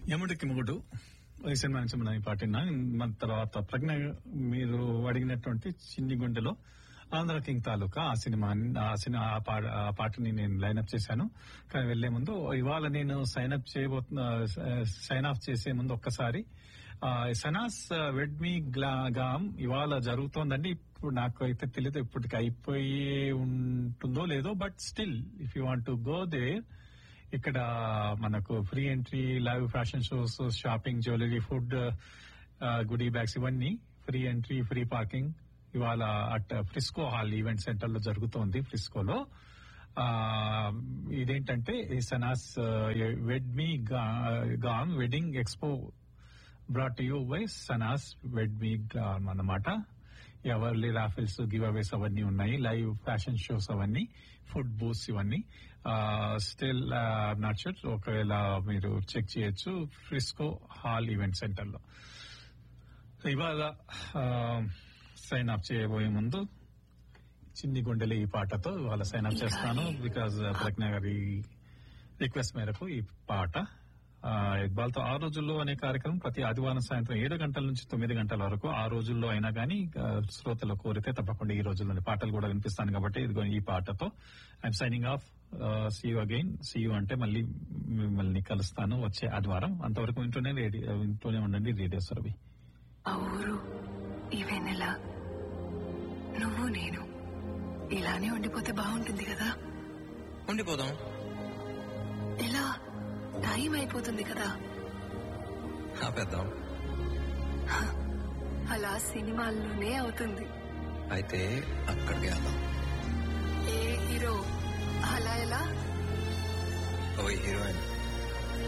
యముడికి మొగుడు ఈ సినిమా నుంచి మనం ఈ పాట విన్నాం మన తర్వాత ప్రజ్ఞ మీరు అడిగినటువంటి చిన్ని గుండెలో ఆంధ్ర కింగ్ తాలూకా ఆ సినిమా ఆ సినిమా ఆ పా- ఆ పాటని నేను లైన్అప్ చేశాను కానీ వెళ్లే ముందు ఇవాళ నేను సైన్ అప్ చేయబోతున్నా సైన్ ఆఫ్ చేసే ముందు ఒక్కసారి ఆ, సనాస్ వెడ్ మీ గామ్ ఇవాళ జరుగుతోందండి ఇప్పుడు నాకు అయితే తెలియదు ఇప్పటికి అయిపోయి ఉంటుందో లేదో but still if you want to go there ఇక్కడ మనకు free entry live fashion shows shopping jewellery food goodie bags ఇవన్నీ ఫ్రీ ఎంట్రీ ఫ్రీ పార్కింగ్ ఇవాళ at Frisco hall event centre లో జరుగుతోంది ఫ్రిస్కోలో ఆ, ఇదేంటంటే ఈ Sanas wed me glam wedding expo brought you by Sanas wed me గామ్ అన్నమాట ఎవర్లీ రాఫిల్స్ గివ్ అవేస్ అవన్నీ ఉన్నాయి లైవ్ ఫ్యాషన్ షోస్ అవన్నీ ఫుడ్ బూస్ ఇవన్నీ స్టిల్ నాట్ షూర్ ఒకవేళ మీరు చెక్ చేయొచ్చు ఫ్రిస్కో హాల్ ఈవెంట్ సెంటర్ లో ఇవాళ సైన్ అప్ చేయబోయే ముందు చిన్ని గుండెలు ఈ పాటతో ఇవాళ సైన్ అప్ చేస్తాను బికాజ్ ప్రజ్ఞ గారి రిక్వెస్ట్ మేరకు ఈ పాట ఆ, ఇక్బాల్తో ఆ రోజుల్లో అనే కార్యక్రమం ప్రతి ఆదివారం సాయంత్రం ఏడు గంటల నుంచి తొమ్మిది గంటల వరకు ఆ రోజుల్లో అయినా కానీ శ్రోతలు కోరితే తప్పకుండా ఈ రోజుల్లోని పాటలు కూడా వినిపిస్తాను కాబట్టి ఇదిగో ఈ పాటతో I'm signing off see you again see you అంటే మళ్ళీ మిమ్మల్ని కలుస్తాను వచ్చే ఆదివారం అంతవరకు వింటూనే రేడియో వింటూనే ఉండండి రేడియో సర్వి ఆ ఊరు ఈ వెన్నెల నువ్వు నేను ఇలానే ఉండిపోతే బాగుంటుంది కదా ఉండిపోదాం ఎలా టైం అయిపోతుంది కదా ఆపేద్దాం అలా సినిమాల్లోనే అవుతుంది అయితే అక్కడికి వెళ్దాం ఏ హీరో అలా ఎలా ఓ హీరోయిన్